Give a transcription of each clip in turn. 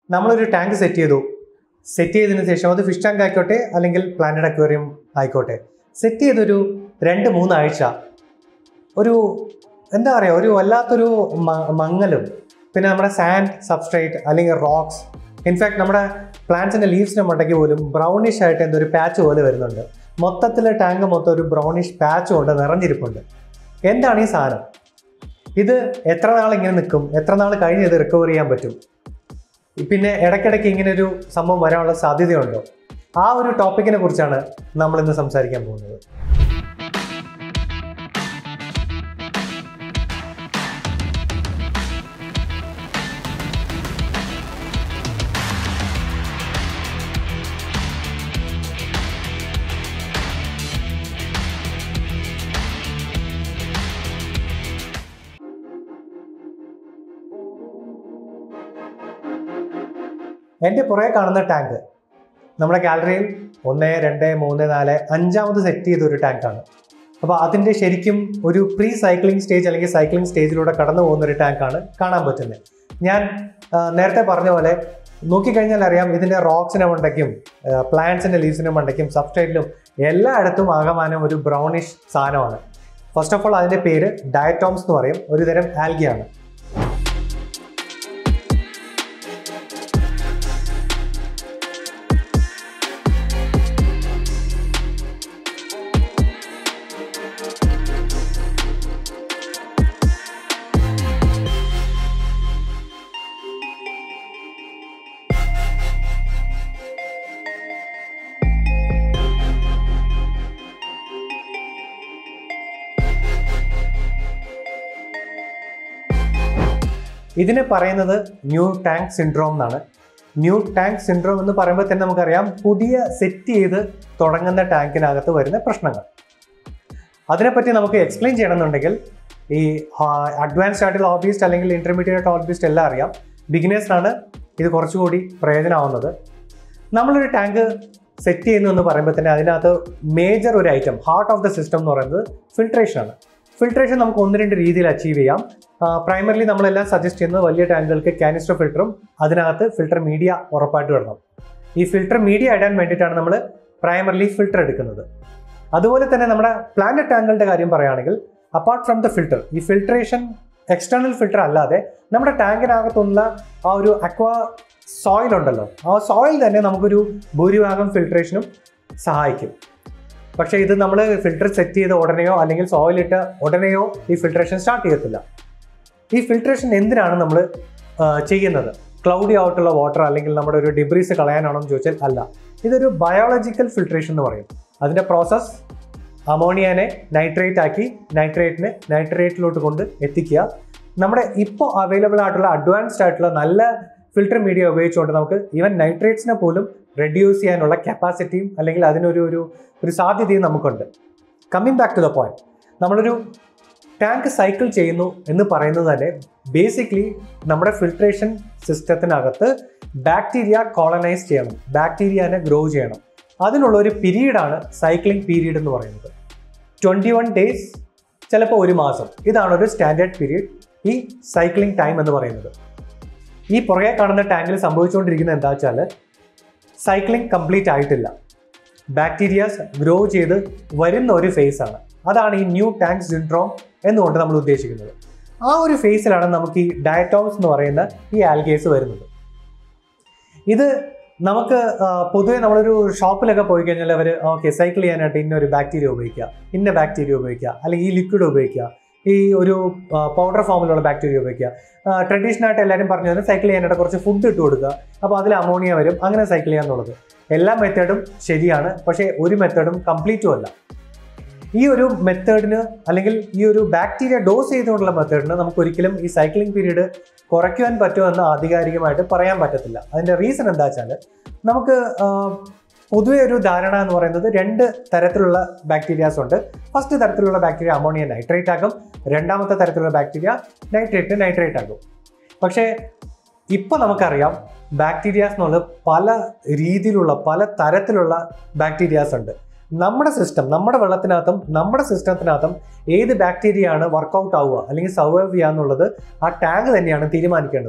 നമ്മളൊരു tank set ചെയ്തു set ചെയ്തതിന് ശേഷം അത് ഫിഷ് ടാങ്ക് ആയിക്കോട്ടെ അല്ലെങ്കിൽ പ്ലാന്റഡ് അക്വേറിയം ആയിക്കോട്ടെ സെറ്റ് ചെയ്തൊരു രണ്ട് മൂന്നാഴ്ച ഒരു എന്താ പറയുക ഒരു വല്ലാത്തൊരു മ- മങ്ങലും പിന്നെ നമ്മുടെ സാൻഡ് സബ്സ്ട്രേറ്റ് അല്ലെങ്കിൽ റോക്സ് ഇൻഫാക്ട് നമ്മുടെ പ്ലാന്റ്സിൻ്റെ ലീവ്സിൻ്റെ മണ്ടയ്ക്ക് പോലും ബ്രൗണിഷ് ആയിട്ട് എന്തോ ഒരു പാച്ച് പോലെ വരുന്നുണ്ട് മൊത്തത്തിൽ ടാങ്ക് മൊത്തം ഒരു ബ്രൗണിഷ് പാച്ച് കൊണ്ട് നിറഞ്ഞിരിപ്പുണ്ട് എന്താണ് ഈ സാധനം ഇത് എത്ര നാൾ ഇങ്ങനെ നിൽക്കും എത്ര നാൾ കഴിഞ്ഞ് ഇത് റിക്കവർ ചെയ്യാൻ പറ്റും പിന്നെ ഇടയ്ക്കിടയ്ക്ക് ഇങ്ങനെ ഒരു സംഭവം വരാനുള്ള സാധ്യതയുണ്ടോ ആ ഒരു ടോപ്പിക്കിനെ കുറിച്ചാണ് നമ്മൾ ഇന്ന് സംസാരിക്കാൻ പോകുന്നത് എൻ്റെ പുറകെ കാണുന്ന ടാങ്ക് നമ്മുടെ ഗാലറിയിൽ ഒന്ന് രണ്ട് മൂന്ന് നാല് അഞ്ചാമത് സെറ്റ് ചെയ്ത ഒരു ടാങ്കാണ് അപ്പോൾ അതിൻ്റെ ശരിക്കും ഒരു പ്രീ സൈക്ലിംഗ് സ്റ്റേജ് അല്ലെങ്കിൽ സൈക്ലിംഗ് സ്റ്റേജിലൂടെ കടന്നു പോകുന്ന ഒരു ടാങ്കാണ് കാണാൻ പറ്റുന്നത് ഞാൻ ആ, നേരത്തെ പറഞ്ഞ പോലെ നോക്കിക്കഴിഞ്ഞാൽ അറിയാം ഇതിൻ്റെ റോക്സിൻ്റെ മണ്ടയ്ക്കും പ്ലാന്റ്സിൻ്റെ ലീവ്സിൻ്റെ മണ്ടയ്ക്കും സബ്സ്ട്രേറ്റിലും എല്ലായിടത്തും ആകമാനം ഒരു ബ്രൗണിഷ് സാധനമാണ് ഫസ്റ്റ് ഓഫ് ഓൾ അതിൻ്റെ പേര് ഡയറ്റോംസ് എന്ന് പറയും ഒരു തരം ആൽഗിയാണ് ഇതിനെ പറയുന്നത് ന്യൂ ടാങ്ക് സിൻഡ്രോം എന്നാണ് ന്യൂ ടാങ്ക് സിൻഡ്രോം എന്ന് പറയുമ്പോൾ തന്നെ നമുക്കറിയാം പുതിയ സെറ്റ് ചെയ്ത് തുടങ്ങുന്ന ടാങ്കിനകത്ത് വരുന്ന പ്രശ്നങ്ങൾ അതിനെപ്പറ്റി നമുക്ക് എക്സ്പ്ലെയിൻ ചെയ്യണമെന്നുണ്ടെങ്കിൽ ഈ അഡ്വാൻസ്ഡ് ആയിട്ടുള്ള ഹോബിസ്റ്റ് അല്ലെങ്കിൽ ഇന്റർമീഡിയറ്റ് ഹോബിസ്റ്റ് എല്ലാം അറിയാം ബിഗിനേഴ്സിനാണ് ഇത് കുറച്ചുകൂടി പ്രയോജനമാവുന്നത് നമ്മളൊരു ടാങ്ക് സെറ്റ് ചെയ്യുന്നു എന്ന് പറയുമ്പോൾ തന്നെ അതിനകത്ത് മേജർ ഒരു item heart of the system എന്ന് പറയുന്നത് ഫിൽട്രേഷൻ ആണ് ഫിൽട്രേഷൻ നമുക്ക് ഒന്ന് രണ്ട് രീതിയിൽ അച്ചീവ് ചെയ്യാം പ്രൈമറിലി നമ്മളെല്ലാം സജസ്റ്റ് ചെയ്യുന്നത് വലിയ ടാങ്കുകൾക്ക് കാനിസ്റ്റർ ഫിൽറ്ററും അതിനകത്ത് ഫിൽറ്റർ മീഡിയ ഉറപ്പായിട്ട് ഇടണം ഈ ഫിൽറ്റർ മീഡിയ ഇടാൻ വേണ്ടിയിട്ടാണ് നമ്മൾ പ്രൈമറിലി ഫിൽറ്റർ എടുക്കുന്നത് അതുപോലെ തന്നെ നമ്മുടെ പ്ലാന്റ് ടാങ്കുകളുടെ കാര്യം പറയുകയാണെങ്കിൽ അപ്പാർട്ട് ഫ്രം ദ ഫിൽറ്റർ ഈ ഫിൽട്രേഷൻ എക്സ്റ്റേണൽ ഫിൽറ്റർ അല്ലാതെ നമ്മുടെ ടാങ്കിനകത്തുള്ള ആ ഒരു അക്വാ സോയിൽ ഉണ്ടല്ലോ ആ സോയിൽ തന്നെ നമുക്കൊരു ഭൂരിഭാഗം ഫിൽട്രേഷനും സഹായിക്കും പക്ഷേ ഇത് നമ്മൾ ഫിൽറ്റർ സെറ്റ് ചെയ്ത ഉടനെയോ അല്ലെങ്കിൽ സോയിൽ ഇട്ട ഉടനെയോ ഈ ഫിൽട്രേഷൻ സ്റ്റാർട്ട് ചെയ്യത്തില്ല ഈ ഫിൽട്രേഷൻ എന്തിനാണ് നമ്മൾ ചെയ്യുന്നത് ക്ലൗഡി ആയിട്ടുള്ള വാട്ടർ അല്ലെങ്കിൽ നമ്മുടെ ഒരു ഡിബ്രീസ് കളയാനാണോ എന്ന് ചോദിച്ചാൽ അല്ല ഇതൊരു ബയോളജിക്കൽ ഫിൽട്രേഷൻ എന്ന് പറയും അതിൻ്റെ പ്രോസസ്സ് അമോണിയനെ നൈട്രേറ്റ് ആക്കി നൈട്രേറ്റിനെ നൈട്രേറ്റിലോട്ട് കൊണ്ട് എത്തിക്കുക നമ്മുടെ ഇപ്പോൾ അവൈലബിൾ ആയിട്ടുള്ള അഡ്വാൻസ്ഡ് ആയിട്ടുള്ള നല്ല ഫിൽറ്റർ മീഡിയ ഉപയോഗിച്ചുകൊണ്ട് നമുക്ക് ഈവൻ നൈട്രേറ്റ്സിനെ പോലും റെഡ്യൂസ് ചെയ്യാനുള്ള കപ്പാസിറ്റിയും അല്ലെങ്കിൽ അതിനൊരു ഒരു ഒരു സാധ്യതയും നമുക്കുണ്ട് coming back to the point നമ്മളൊരു ടാങ്ക് സൈക്കിൾ ചെയ്യുന്നു എന്ന് പറയുന്നത് തന്നെ ബേസിക്കലി നമ്മുടെ ഫിൽട്രേഷൻ സിസ്റ്റത്തിനകത്ത് ബാക്ടീരിയ കോളനൈസ് ചെയ്യണം ബാക്ടീരിയനെ ഗ്രോ ചെയ്യണം അതിനുള്ള ഒരു പീരീഡാണ് സൈക്ലിംഗ് പീരീഡ് എന്ന് പറയുന്നത് ട്വൻറ്റി വൺ ഡേയ്സ് ചിലപ്പോൾ ഒരു മാസം ഇതാണ് ഒരു സ്റ്റാൻഡേർഡ് പീരീഡ് ഈ സൈക്ലിംഗ് ടൈം എന്ന് പറയുന്നത് ഈ പുറകെ കാണുന്ന ടാങ്കിൽ സംഭവിച്ചുകൊണ്ടിരിക്കുന്നത് എന്താ വെച്ചാൽ സൈക്ലിംഗ് കംപ്ലീറ്റ് ആയിട്ടില്ല ബാക്ടീരിയാസ് ഗ്രോ ചെയ്ത് വരുന്ന ഒരു phase ആണ് അതാണ് ഈ ന്യൂ ടാങ്ക് സിൻഡ്രോം എന്നുകൊണ്ട് നമ്മൾ ഉദ്ദേശിക്കുന്നത് ആ ഒരു ഫേസിലാണ് നമുക്ക് ഈ ഡയറ്റോംസ് എന്ന് പറയുന്ന ഈ ആൽഗേസ് വരുന്നത് ഇത് നമുക്ക് ആ, പൊതുവെ നമ്മളൊരു ഷോപ്പിലൊക്കെ പോയി കഴിഞ്ഞാൽ അവർ ഓക്കെ സൈക്കിൾ ചെയ്യാനായിട്ട് ഇന്ന ഒരു ബാക്ടീരിയ ഉപയോഗിക്കുക ഇന്ന ബാക്ടീരിയ ഉപയോഗിക്കുക അല്ലെങ്കിൽ ഈ ലിക്വിഡ് ഉപയോഗിക്കുക ഈ ഒരു പൗഡർ ഫോമിലുള്ള ബാക്ടീരിയ ഉപയോഗിക്കുക ട്രഡീഷണൽ ആയിട്ട് എല്ലാവരും പറഞ്ഞു തന്നെ സൈക്കിൾ ചെയ്യാനായിട്ട് കുറച്ച് ഫുഡ് ഇട്ട് കൊടുക്കുക അപ്പോൾ അതിൽ അമോണിയ വരും അങ്ങനെ സൈക്കിൾ ചെയ്യാന്നുള്ളത് എല്ലാ മെത്തേഡും ശരിയാണ് പക്ഷേ ഒരു മെത്തേഡും കംപ്ലീറ്റും അല്ല ഈ ഒരു മെത്തേഡിന് അല്ലെങ്കിൽ ഈ ഒരു ബാക്ടീരിയ ഡോസ് ചെയ്തുകൊണ്ടുള്ള മെത്തേഡിന് നമുക്ക് ഒരിക്കലും ഈ സൈക്ലിംഗ് പീരീഡ് കുറയ്ക്കുവാൻ പറ്റുമെന്ന് ആധികാരികമായിട്ട് പറയാൻ പറ്റത്തില്ല അതിൻ്റെ റീസൺ എന്താ വെച്ചാൽ നമുക്ക് ആ, പൊതുവെ ഒരു ധാരണ എന്ന് പറയുന്നത് രണ്ട് തരത്തിലുള്ള ബാക്ടീരിയാസ് ഉണ്ട് ഫസ്റ്റ് തരത്തിലുള്ള ബാക്ടീരിയ അമോണിയ നൈട്രേറ്റ് ആകും രണ്ടാമത്തെ തരത്തിലുള്ള ബാക്ടീരിയ നൈട്രേറ്റ് നൈട്രേറ്റ് ആകും പക്ഷേ ഇപ്പം നമുക്കറിയാം ബാക്ടീരിയാസ് എന്നുള്ളത് പല രീതിയിലുള്ള പല തരത്തിലുള്ള ബാക്ടീരിയാസ് ഉണ്ട് നമ്മുടെ സിസ്റ്റം നമ്മുടെ വെള്ളത്തിനകത്തും നമ്മുടെ സിസ്റ്റത്തിനകത്തും ഏത് ബാക്ടീരിയ ആണ് വർക്കൗട്ട് ആവുക അല്ലെങ്കിൽ സർവൈവ് ചെയ്യുക എന്നുള്ളത് ആ ടാങ്ക് തന്നെയാണ് തീരുമാനിക്കേണ്ടത്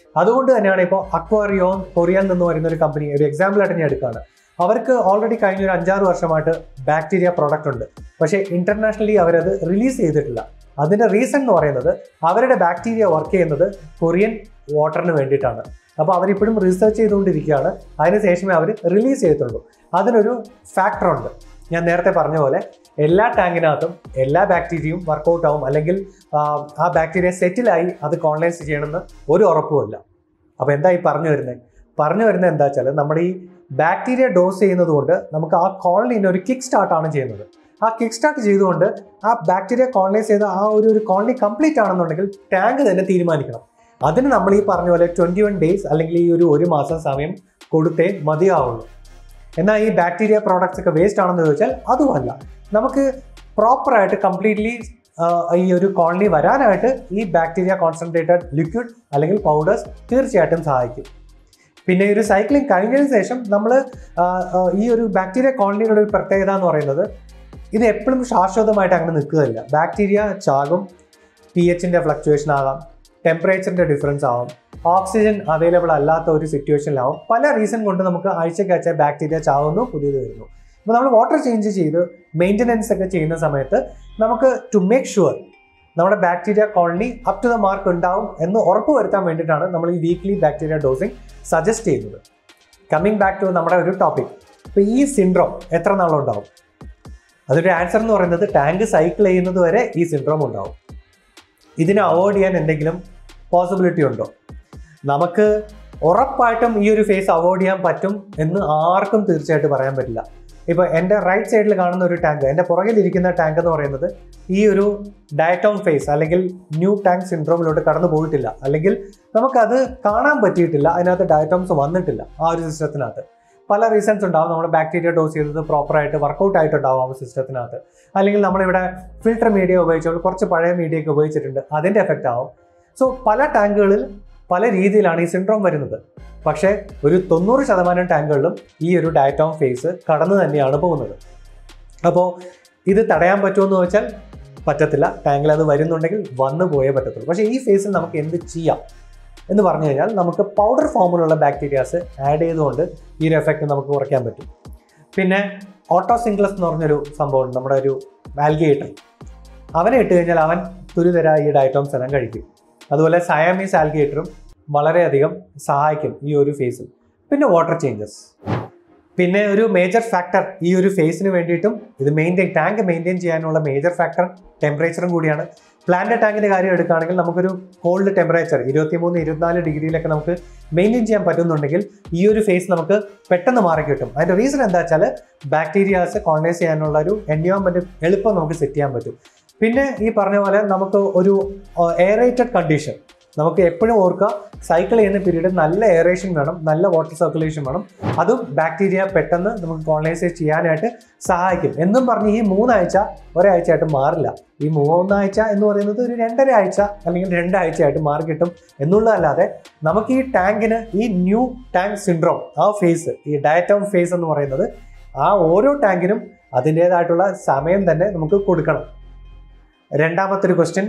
അതുകൊണ്ട് തന്നെയാണ് ഇപ്പോൾ അക്വാറിയോൺ കൊറിയയിൽ നിന്ന് വരുന്ന ഒരു കമ്പനി ഒരു എക്സാമ്പിൾ ആയിട്ട് ഞാൻ എടുക്കുകയാണ് അവർക്ക് ഓൾറെഡി കഴിഞ്ഞ ഒരു അഞ്ചാറ് വർഷമായിട്ട് ബാക്ടീരിയ പ്രോഡക്റ്റ് ഉണ്ട് പക്ഷേ ഇന്റർനാഷണലി അവരത് റിലീസ് ചെയ്തിട്ടില്ല അതിന്റെ റീസൺ എന്ന് പറയുന്നത് അവരുടെ ബാക്ടീരിയ വർക്ക് ചെയ്യുന്നത് കൊറിയൻ വാട്ടറിന് വേണ്ടിയിട്ടാണ് അപ്പോൾ അവരിപ്പോഴും റിസർച്ച് ചെയ്തുകൊണ്ടിരിക്കുകയാണ് അതിനുശേഷമേ അവർ റിലീസ് ചെയ്യത്തുള്ളൂ അതിനൊരു ഫാക്ടർ ഉണ്ട് ഞാൻ നേരത്തെ പറഞ്ഞ പോലെ എല്ലാ ടാങ്കിനകത്തും എല്ലാ ബാക്ടീരിയയും വർക്കൗട്ട് ആവും അല്ലെങ്കിൽ ആ, ആ ബാക്ടീരിയ സെറ്റിലായി അത് കോളനൈസ് ചെയ്യണമെന്ന് ഒരു ഉറപ്പുമില്ല അപ്പോൾ എന്താ ഈ പറഞ്ഞു വരുന്നത് പറഞ്ഞു വരുന്നത് എന്താ വെച്ചാൽ നമ്മുടെ ഈ ബാക്ടീരിയ ഡോസ് ചെയ്യുന്നത് കൊണ്ട് നമുക്ക് ആ കോളനീനെ ഒരു കിക്ക് സ്റ്റാർട്ടാണ് ചെയ്യുന്നത് ആ കിക്ക് സ്റ്റാർട്ട് ചെയ്തുകൊണ്ട് ആ ബാക്ടീരിയ കോളനൈസ് ചെയ്ത ആ ഒരു ഒരു കോളനി കംപ്ലീറ്റ് ആണെന്നുണ്ടെങ്കിൽ ടാങ്ക് തന്നെ തീരുമാനിക്കണം അതിന് നമ്മൾ ഈ പറഞ്ഞ പോലെ ട്വൻറ്റി വൺ ഡേയ്സ് അല്ലെങ്കിൽ ഈ ഒരു ഒരു മാസം സമയം കൊടുത്തേ മതിയാവുള്ളൂ എന്നാൽ ഈ ബാക്ടീരിയ പ്രോഡക്ട്സ് ഒക്കെ വേസ്റ്റ് ആണെന്ന് ചോദിച്ചാൽ അതുമല്ല നമുക്ക് പ്രോപ്പറായിട്ട് കംപ്ലീറ്റ്ലി ഈ ഒരു കോളനി വരാനായിട്ട് ഈ ബാക്ടീരിയ കോൺസെൻട്രേറ്റഡ് ലിക്വിഡ് അല്ലെങ്കിൽ പൗഡേഴ്സ് തീർച്ചയായിട്ടും സഹായിക്കും പിന്നെ ഈ ഒരു സൈക്ലിംഗ് കഴിഞ്ഞതിന് ശേഷം നമ്മൾ ഈ ഒരു ബാക്ടീരിയ കോളനിയുടെ ഒരു പ്രത്യേകത എന്ന് പറയുന്നത് ഇത് എപ്പോഴും ശാശ്വതമായിട്ട് അങ്ങനെ നിൽക്കുകയില്ല ബാക്ടീരിയ ചാകും പി എച്ചിൻ്റെ ഫ്ലക്ച്വേഷൻ ആകാം ടെമ്പറേച്ചറിൻ്റെ ഡിഫറൻസ് ആവാം ഓക്സിജൻ അവൈലബിൾ അല്ലാത്ത ഒരു സിറ്റുവേഷനിലാവും പല റീസൺ കൊണ്ട് നമുക്ക് ആഴ്ചയ്ക്ക് ആഴ്ച ബാക്ടീരിയ ചാവുന്നു പുതിയത് വരുന്നു അപ്പോൾ നമ്മൾ വാട്ടർ ചേഞ്ച് ചെയ്ത് മെയിൻ്റനൻസ് ഒക്കെ ചെയ്യുന്ന സമയത്ത് നമുക്ക് ടു മേക്ക് ഷുവർ നമ്മുടെ bacteria colony up to the mark ഉണ്ടാവും എന്ന് ഉറപ്പ് വരുത്താൻ വേണ്ടിയിട്ടാണ് നമ്മൾ ഈ വീക്ക്ലി ബാക്ടീരിയ ഡോസിങ് സജസ്റ്റ് ചെയ്യുന്നത് കമ്മിങ് ബാക്ക് ടു നമ്മുടെ ഒരു ടോപ്പിക് ഇപ്പോൾ ഈ സിൻഡ്രോം എത്ര നാളുണ്ടാവും അതൊരു ആൻസർ എന്ന് പറയുന്നത് ടാങ്ക് സൈക്കിൾ ചെയ്യുന്നത് വരെ ഈ സിൻഡ്രോം ഉണ്ടാവും ഇതിനെ അവോയ്ഡ് ചെയ്യാൻ എന്തെങ്കിലും പോസിബിലിറ്റി ഉണ്ടോ നമുക്ക് ഉറപ്പായിട്ടും ഈ ഒരു ഫേസ് അവോയ്ഡ് ചെയ്യാൻ പറ്റും എന്ന് ആർക്കും തീർച്ചയായിട്ടും പറയാൻ പറ്റില്ല ഇപ്പോൾ എൻ്റെ റൈറ്റ് സൈഡിൽ കാണുന്ന ഒരു ടാങ്ക് എൻ്റെ പുറകിലിരിക്കുന്ന ടാങ്ക് എന്ന് പറയുന്നത് ഈ ഒരു ഡയറ്റോൺ ഫേസ് അല്ലെങ്കിൽ ന്യൂ ടാങ്ക് സിൻഡ്രോമിലോട്ട് കടന്നു പോയിട്ടില്ല അല്ലെങ്കിൽ നമുക്കത് കാണാൻ പറ്റിയിട്ടില്ല അതിനകത്ത് ഡയറ്റോംസ് വന്നിട്ടില്ല ആ ഒരു സിസ്റ്റത്തിനകത്ത് പല റീസൺസ് ഉണ്ടാവും നമ്മുടെ ബാക്ടീരിയ ഡോസ് ചെയ്തത് പ്രോപ്പറായിട്ട് വർക്കൗട്ട് ആയിട്ടുണ്ടാവും ആ സിസ്റ്റത്തിനകത്ത് അല്ലെങ്കിൽ നമ്മളിവിടെ ഫിൽട്ടർ മീഡിയ ഉപയോഗിച്ചപ്പോൾ കുറച്ച് പഴയ മീഡിയ ഒക്കെ ഉപയോഗിച്ചിട്ടുണ്ട് അതിൻ്റെ എഫക്റ്റ് ആവും സോ പല ടാങ്കുകളിൽ പല രീതിയിലാണ് ഈ സിൻഡ്രോം വരുന്നത് പക്ഷേ ഒരു തൊണ്ണൂറ് ശതമാനം ടാങ്കുകളിലും ഈ ഒരു ഡയറ്റോം ഫേസ് കടന്നു തന്നെയാണ് പോകുന്നത് അപ്പോൾ ഇത് തടയാൻ പറ്റുമെന്ന് ചോദിച്ചാൽ പറ്റത്തില്ല ടാങ്കിൽ അത് വരുന്നുണ്ടെങ്കിൽ വന്നു പോയേ പറ്റത്തുള്ളൂ പക്ഷേ ഈ ഫേസിൽ നമുക്ക് എന്ത് ചെയ്യാം എന്ന് പറഞ്ഞു കഴിഞ്ഞാൽ നമുക്ക് പൗഡർ ഫോമിലുള്ള ബാക്ടീരിയാസ് ആഡ് ചെയ്തുകൊണ്ട് ഈ ഒരു എഫക്റ്റ് നമുക്ക് കുറയ്ക്കാൻ പറ്റും പിന്നെ ഓട്ടോസിംഗ്ലസ് എന്ന് പറഞ്ഞൊരു സംഭവം നമ്മുടെ ഒരു ആൽഗേറ്റർ അവനെ ഇട്ട് കഴിഞ്ഞാൽ അവൻ തുരിതര ഈ ഡയറ്റോംസ് എല്ലാം കഴിക്കും അതുപോലെ സയാമീസ് ആൽഗേറ്ററും വളരെയധികം സഹായിക്കും ഈ ഒരു ഫേസിൽ പിന്നെ വാട്ടർ ചേഞ്ചസ് പിന്നെ ഒരു മേജർ ഫാക്ടർ ഈ ഒരു ഫേസിന് വേണ്ടിയിട്ടും ഇത് മെയിൻറ്റെയിൻ ടാങ്ക് മെയിൻറ്റെയിൻ ചെയ്യാനുള്ള മേജർ ഫാക്ടർ ടെമ്പറേച്ചറും കൂടിയാണ് പ്ലാന്റ് ടാങ്കിന്റെ കാര്യം എടുക്കുകയാണെങ്കിൽ നമുക്കൊരു കോൾഡ് ടെമ്പറേച്ചർ ഇരുപത്തിമൂന്ന് ഇരുപത്തിനാല് ഡിഗ്രിയിലൊക്കെ നമുക്ക് മെയിൻറ്റെയിൻ ചെയ്യാൻ പറ്റുന്നുണ്ടെങ്കിൽ ഈ ഒരു ഫേസ് നമുക്ക് പെട്ടെന്ന് മാറി കിട്ടും അതിന്റെ റീസൺ എന്താ വെച്ചാൽ ബാക്ടീരിയാസ് കോളനൈസ് ചെയ്യാനുള്ള ഒരു എൻവയോൺമെന്റ് എളുപ്പം നമുക്ക് സെറ്റ് ചെയ്യാൻ പറ്റും പിന്നെ ഈ പറഞ്ഞ പോലെ നമുക്ക് ഒരു എയറേറ്റഡ് കണ്ടീഷൻ നമുക്ക് എപ്പോഴും ഓർക്കുക സൈക്കിൾ ചെയ്യുന്ന പീരീഡ് നല്ല എയറേഷൻ വേണം നല്ല വാട്ടർ സർക്കുലേഷൻ വേണം അതും ബാക്ടീരിയ പെട്ടെന്ന് നമുക്ക് കോളനൈസ് ചെയ്യാനായിട്ട് സഹായിക്കും എന്നും പറഞ്ഞ് ഈ മൂന്നാഴ്ച ഒരാഴ്ചയായിട്ട് മാറില്ല ഈ മൂന്നാഴ്ച എന്ന് പറയുന്നത് ഒരു രണ്ടര ആഴ്ച അല്ലെങ്കിൽ രണ്ടാഴ്ചയായിട്ട് മാറി കിട്ടും എന്നുള്ളതല്ലാതെ നമുക്ക് ഈ ടാങ്കിന് ഈ ന്യൂ ടാങ്ക് സിൻഡ്രോം ആ ഫേസ് ഈ ഡയറ്റോം ഫേസ് എന്ന് പറയുന്നത് ആ ഓരോ ടാങ്കിനും അതിൻ്റേതായിട്ടുള്ള സമയം തന്നെ നമുക്ക് കൊടുക്കണം രണ്ടാമത്തെ ഒരു ക്വസ്റ്റ്യൻ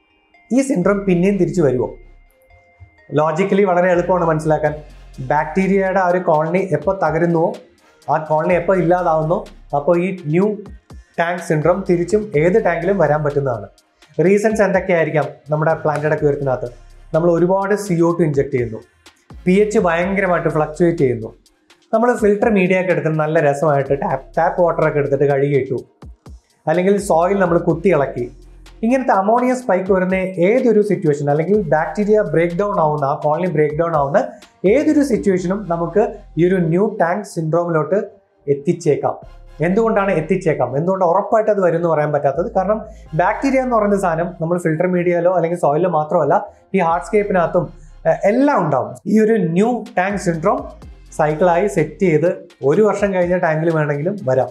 ഈ സിൻഡ്രോം പിന്നെയും തിരിച്ചു വരുമോ ലോജിക്കലി വളരെ എളുപ്പമാണ് മനസ്സിലാക്കാൻ ബാക്ടീരിയയുടെ ആ ഒരു കോളനി എപ്പോൾ തകരുന്നുവോ ആ കോളനി എപ്പോൾ ഇല്ലാതാവുന്നോ അപ്പോൾ ഈ ന്യൂ ടാങ്ക് സിൻഡ്രോം തിരിച്ചും ഏത് ടാങ്കിലും വരാൻ പറ്റുന്നതാണ് റീസൺസ് എന്തൊക്കെയായിരിക്കാം നമ്മുടെ പ്ലാന്റഡ് ക്യൂരത്തിനകത്ത് നമ്മൾ ഒരുപാട് സി ഒ ടു ഇഞ്ചെക്ട് ചെയ്യുന്നു പി എച്ച് ഭയങ്കരമായിട്ട് ഫ്ലക്ച്വേറ്റ് ചെയ്യുന്നു നമ്മൾ ഫിൽട്ടർ മീഡിയ ഒക്കെ എടുത്തിട്ട് നല്ല രസമായിട്ട് ടാപ്പ് ടാപ്പ് വാട്ടറൊക്കെ എടുത്തിട്ട് കഴുകിയിട്ടു അല്ലെങ്കിൽ സോയിൽ നമ്മൾ കുത്തി ഇളക്കി ഇങ്ങനത്തെ അമോണിയ സ്പൈക്ക് വരുന്ന ഏതൊരു സിറ്റുവേഷൻ അല്ലെങ്കിൽ ബാക്ടീരിയ ബ്രേക്ക് ഡൗൺ ആവുന്ന ആ കോളനി ബ്രേക്ക് ഡൗൺ ആവുന്ന ഏതൊരു സിറ്റുവേഷനും നമുക്ക് ഈ ഒരു ന്യൂ ടാങ്ക് സിൻഡ്രോമിലോട്ട് എത്തിച്ചേക്കാം എന്തുകൊണ്ടാണ് എത്തിച്ചേക്കാം എന്തുകൊണ്ട് ഉറപ്പായിട്ട് അത് വരും എന്ന് പറയാൻ പറ്റാത്തത് കാരണം ബാക്ടീരിയ എന്ന് പറയുന്ന സാധനം നമ്മൾ ഫിൽട്ടർ മീഡിയയിലോ അല്ലെങ്കിൽ സോയിലോ മാത്രമല്ല ഈ ഹാർഡ്സ്കേപ്പിനകത്തും എഹ്, എല്ലാം ഉണ്ടാവും ഈ ഒരു ന്യൂ ടാങ്ക് സിൻഡ്രോം സൈക്കിളായി സെറ്റ് ചെയ്ത് ഒരു വർഷം കഴിഞ്ഞ ടാങ്കിൽ വേണമെങ്കിലും വരാം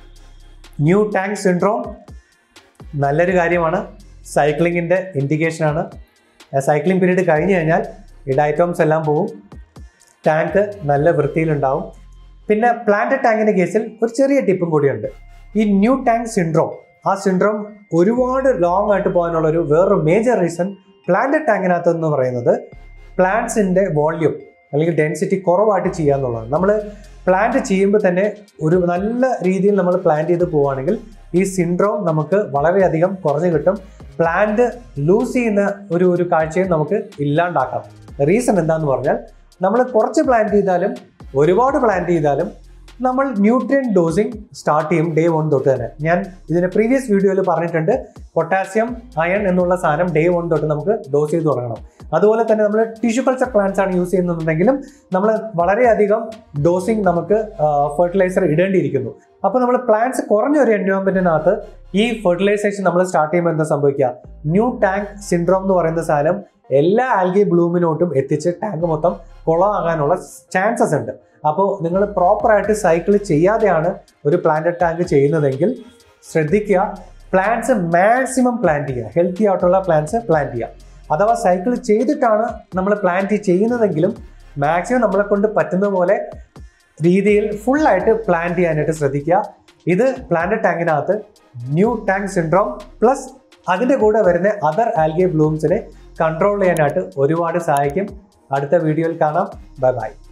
ന്യൂ ടാങ്ക് സിൻഡ്രോം നല്ലൊരു കാര്യമാണ് സൈക്ലിങ്ങിൻ്റെ ഇൻഡിക്കേഷനാണ് സൈക്ലിംഗ് പീരീഡ് കഴിഞ്ഞ് കഴിഞ്ഞാൽ ഈ ഡയറ്റോംസ് എല്ലാം പോവും ടാങ്ക് നല്ല വൃത്തിയിലുണ്ടാവും പിന്നെ പ്ലാന്റ് ടാങ്കിൻ്റെ കേസിൽ ഒരു ചെറിയ ടിപ്പും കൂടിയുണ്ട് ഈ ന്യൂ ടാങ്ക് സിൻഡ്രോം ആ സിൻഡ്രോം ഒരുപാട് ലോങ് ആയിട്ട് പോകാനുള്ള ഒരു വേറൊരു മേജർ റീസൺ പ്ലാന്റ് ടാങ്കിനകത്ത് എന്ന് പറയുന്നത് പ്ലാന്റ്സിൻ്റെ വോള്യൂം അല്ലെങ്കിൽ ഡെൻസിറ്റി കുറവായിട്ട് ചെയ്യുക എന്നുള്ളതാണ് നമ്മൾ പ്ലാന്റ് ചെയ്യുമ്പോൾ തന്നെ ഒരു നല്ല രീതിയിൽ നമ്മൾ പ്ലാൻ ചെയ്ത് പോവുകയാണെങ്കിൽ ഈ സിൻഡ്രോം നമുക്ക് വളരെയധികം കുറഞ്ഞു കിട്ടും പ്ലാന്റ് ലൂസ് ചെയ്യുന്ന ഒരു ഒരു കാഴ്ചയും നമുക്ക് ഇല്ലാണ്ടാക്കാം റീസൺ എന്താന്ന് പറഞ്ഞാൽ നമ്മൾ കുറച്ച് പ്ലാൻ ചെയ്താലും ഒരുപാട് പ്ലാൻ ചെയ്താലും നമ്മൾ ന്യൂട്രിയൻ ഡോസിങ് സ്റ്റാർട്ട് ചെയ്യും ഡേ വൺ തൊട്ട് തന്നെ ഞാൻ ഇതിന്റെ പ്രീവിയസ് വീഡിയോയിൽ പറഞ്ഞിട്ടുണ്ട് പൊട്ടാസ്യം അയൺ എന്നുള്ള സാധനം ഡേ വൺ തൊട്ട് നമുക്ക് ഡോസ് ചെയ്ത് തുടങ്ങണം അതുപോലെ തന്നെ നമ്മൾ ടിഷ്യൂ കൾച്ചർ പ്ലാന്റ്സ് ആണ് യൂസ് ചെയ്യുന്നുണ്ടെങ്കിലും നമ്മൾ വളരെയധികം ഡോസിങ് നമുക്ക് ഫെർട്ടിലൈസർ ഇടേണ്ടിയിരിക്കുന്നു അപ്പോൾ നമ്മൾ പ്ലാന്റ്സ് കുറഞ്ഞ ഒരു എൻവയോൺമെന്റിനകത്ത് ഈ ഫെർട്ടിലൈസേഷൻ നമ്മൾ സ്റ്റാർട്ട് ചെയ്യുമ്പോൾ എന്താ സംഭവിക്കുക ന്യൂ ടാങ്ക് സിൻഡ്രോം എന്ന് പറയുന്ന സാധനം എല്ലാ ആൽഗി ബ്ലൂമിനോട്ടും എത്തിച്ച് ടാങ്ക് മൊത്തം കുളമാകാനുള്ള ചാൻസസ് ഉണ്ട് അപ്പോൾ നിങ്ങൾ പ്രോപ്പറായിട്ട് സൈക്കിൾ ചെയ്യാതെയാണ് ഒരു പ്ലാന്റഡ് ടാങ്ക് ചെയ്യുന്നതെങ്കിൽ ശ്രദ്ധിക്കുക പ്ലാന്റ്സ് മാക്സിമം പ്ലാന്റ് ചെയ്യുക ഹെൽത്തി ആയിട്ടുള്ള പ്ലാന്റ്സ് പ്ലാന്റ് ചെയ്യുക അഥവാ സൈക്കിൾ ചെയ്തിട്ടാണ് നമ്മൾ പ്ലാന്റ് ചെയ്യുന്നതെങ്കിലും മാക്സിമം നമ്മളെ കൊണ്ട് പറ്റുന്ന പോലെ രീതിയിൽ ഫുള്ളായിട്ട് പ്ലാൻ ചെയ്യാനായിട്ട് ശ്രദ്ധിക്കുക ഇത് പ്ലാന്റ് ടാങ്കിനകത്ത് ന്യൂ ടാങ്ക് സിൻഡ്രോം പ്ലസ് അതിൻ്റെ കൂടെ വരുന്ന അതർ ആൽഗെ ബ്ലൂംസിനെ കൺട്രോൾ ചെയ്യാനായിട്ട് ഒരുപാട് സഹായിക്കും അടുത്ത വീഡിയോയിൽ കാണാം ബൈ ബൈ